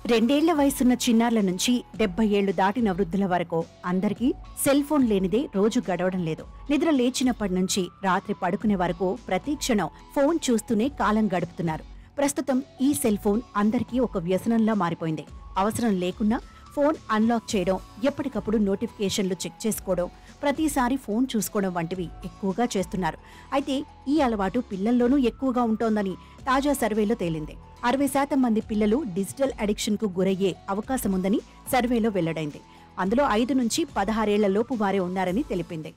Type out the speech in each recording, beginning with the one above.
రెండేళ్ల వయసున్న చిన్నారుల నుంచి డెబ్బై ఏళ్లు దాటిన వృద్ధుల వరకు అందరికీ సెల్ ఫోన్ లేనిదే రోజు గడవడం లేదు నిద్ర లేచినప్పటి నుంచి రాత్రి పడుకునే వరకు ప్రతి క్షణం ఫోన్ చూస్తూనే కాలం గడుపుతున్నారు ప్రస్తుతం ఈ సెల్ ఫోన్ అందరికీ ఒక వ్యసనంలా మారిపోయింది అవసరం లేకున్నా ఫోన్ అన్లాక్ చేయడం ఎప్పటికప్పుడు నోటిఫికేషన్లు చెక్ చేసుకోవడం ప్రతిసారి ఫోన్ చూసుకోవడం వంటివి ఎక్కువగా చేస్తున్నారు అయితే ఈ అలవాటు పిల్లల్లోనూ ఎక్కువగా ఉంటోందని తాజా సర్వేలో తేలింది అరవై శాతం మంది పిల్లలు డిజిటల్ అడిక్షన్ కు గురయ్యే అవకాశం ఉందని సర్వేలో వెల్లడైంది అందులో ఐదు నుంచి పదహారేళ్ల లోపు వారే ఉన్నారని తెలిపింది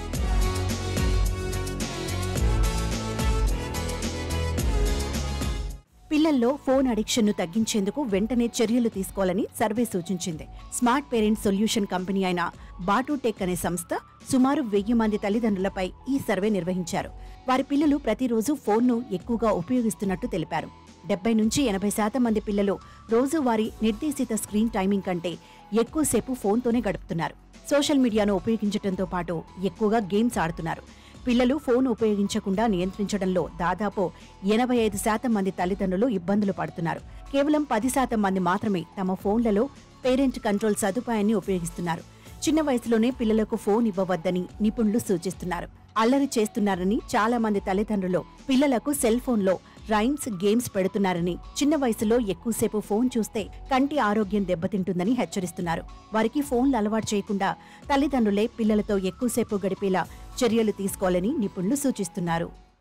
పిల్లల్లో ఫోన్ అడిక్షన్ ను తగ్గించేందుకు వెంటనే చర్యలు తీసుకోవాలని సర్వే సూచించింది స్మార్ట్ పేరెంట్ సొల్యూషన్ కంపెనీ అయిన బాటూటెక్ అనే సంస్థ సుమారు వెయ్యి మంది తల్లిదండ్రులపై ఈ సర్వే నిర్వహించారు వారి పిల్లలు ప్రతిరోజు ఫోన్ను ఎక్కువగా ఉపయోగిస్తున్నట్టు తెలిపారు డెబ్బై నుంచి ఎనభై శాతం మంది పిల్లలు రోజువారీ నిర్దేశిత స్క్రీన్ టైమింగ్ కంటే ఎక్కువసేపు ఫోన్తోనే గడుపుతున్నారు సోషల్ మీడియాను ఉపయోగించడంతో పాటు ఎక్కువగా గేమ్స్ ఆడుతున్నారు పిల్లలు ఫోన్ ఉపయోగించకుండా నియంత్రించడంలో దాదాపు ఎనభై ఐదు శాతం మంది తల్లిదండ్రులు ఇబ్బందులు పడుతున్నారు కేవలం పది శాతం మంది మాత్రమే తమ ఫోన్లలో పేరెంట్ కంట్రోల్ సదుపాయాన్ని ఉపయోగిస్తున్నారు చిన్న వయసులోనే పిల్లలకు ఫోన్ ఇవ్వవద్దని నిపుణులు సూచిస్తున్నారు అల్లరి చేస్తున్నారని చాలా మంది తల్లిదండ్రులు పిల్లలకు సెల్ ఫోన్లో రైమ్స్ గేమ్స్ పెడుతున్నారని చిన్న వయసులో ఎక్కువసేపు ఫోన్ చూస్తే కంటి ఆరోగ్యం దెబ్బతింటుందని హెచ్చరిస్తున్నారు వారికి ఫోన్లు అలవాటు చేయకుండా తల్లిదండ్రులే పిల్లలతో ఎక్కువసేపు గడిపేలా చర్యలు తీసుకోవాలని నిపుణులు సూచిస్తున్నారు